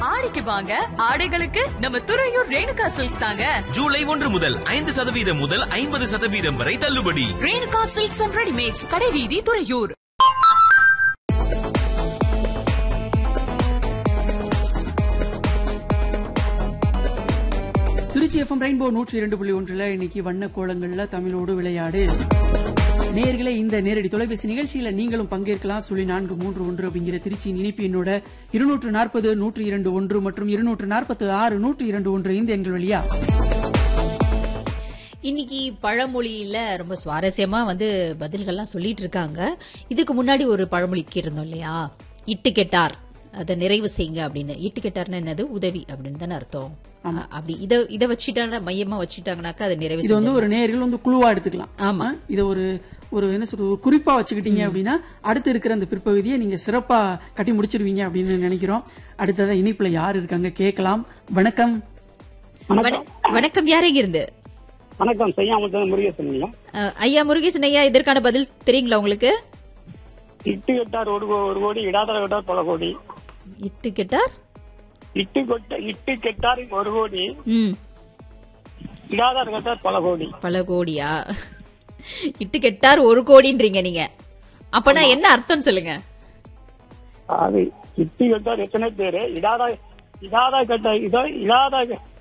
ஆடிக்கு வாங்க ஆடைகளுக்கு நம்ம துறையூர் ரேணுகா சில்க்ஸ் தாங்க ஜூலை ஒன்று முதல் ஐந்து சதவீதம் முதல் ஐம்பது சதவீதம் வரை தள்ளுபடி ரேணுகா சில்க்ஸ் அண்ட் ரெடிமேட்ஸ் கடைவீதி துறையூர் திருச்சி எஃப்எம் ரெயின்போ நூற்றி இரண்டு புள்ளி ஒன்றுல இன்னைக்கு வண்ண கோலங்கள்ல தமிழோடு விளையாடு நேர்களே இந்த நேரடி தொலைபேசி நிகழ்ச்சியில நீங்களும் பங்கேற்கலாம் சுழி நான்கு மூன்று ஒன்று அப்படிங்கிற திருச்சியின் இனிப்பு எண்ணோட இருநூற்று நாற்பது நூற்றி இரண்டு ஒன்று மற்றும் இருநூற்று நாற்பத்து ஆறு நூற்றி இரண்டு ஒன்று இந்த எண்கள் வழியா இன்னைக்கு பழமொழியில ரொம்ப சுவாரஸ்யமா வந்து பதில்கள்லாம் சொல்லிட்டு இருக்காங்க இதுக்கு முன்னாடி ஒரு பழமொழிக்கு இருந்தோம் இல்லையா இட்டு கெட்டார் அதை நிறைவு செய்யுங்க அப்படின்னு இட்டு கெட்டார்னா என்னது உதவி அப்படின்னு தானே அர்த்தம் அப்படி இத இத வச்சுட்டாங்க மையமா வச்சுட்டாங்கனாக்கா அதை நிறைவு இது வந்து செஞ்சு ஒரு நேர்கள் வந்து குழுவா எடுத்துக்கலாம் ஆமா. ஆ, இத ஒரு ஒரு என்ன சொல்றது ஒரு குறிப்பா வச்சுக்கிட்டீங்க அப்படின்னா அடுத்து இருக்கிற அந்த பிற்பகுதியை நீங்க சிறப்பா கட்டி முடிச்சிருவீங்க அப்படின்னு நினைக்கிறோம் அடுத்ததா இனிப்புல யார் இருக்காங்க கேட்கலாம் வணக்கம் வண- வணக்கம் யாரங்க இருந்து வணக்கம் செய்யாமல் முருகேசன் ஐயா அஹ், ஐயா முருகேசன் ஐயா இதற்கான பதில் தெரியுங்களா உங்களுக்கு இட்டு கெட்டார் ஒரு கோ- ஒரு கோடி இடாதர கெட்டார் பல கோடி இட்டு கெட்டார் இட்டு கொட்ட இட்டு கெட்டார் ஒரு கோடி ம் இடாதார் கெட்டார் பல கோடி பல கோடியா இட்டு கெட்டார் ஒரு கோடின்றீங்க நீங்க அப்பனா என்ன அர்த்தம் சொல்லுங்க அது இட்டு கெட்டார் எத்தனை பேரு இடாதா இடாதா கெட்ட இதோ இடாதா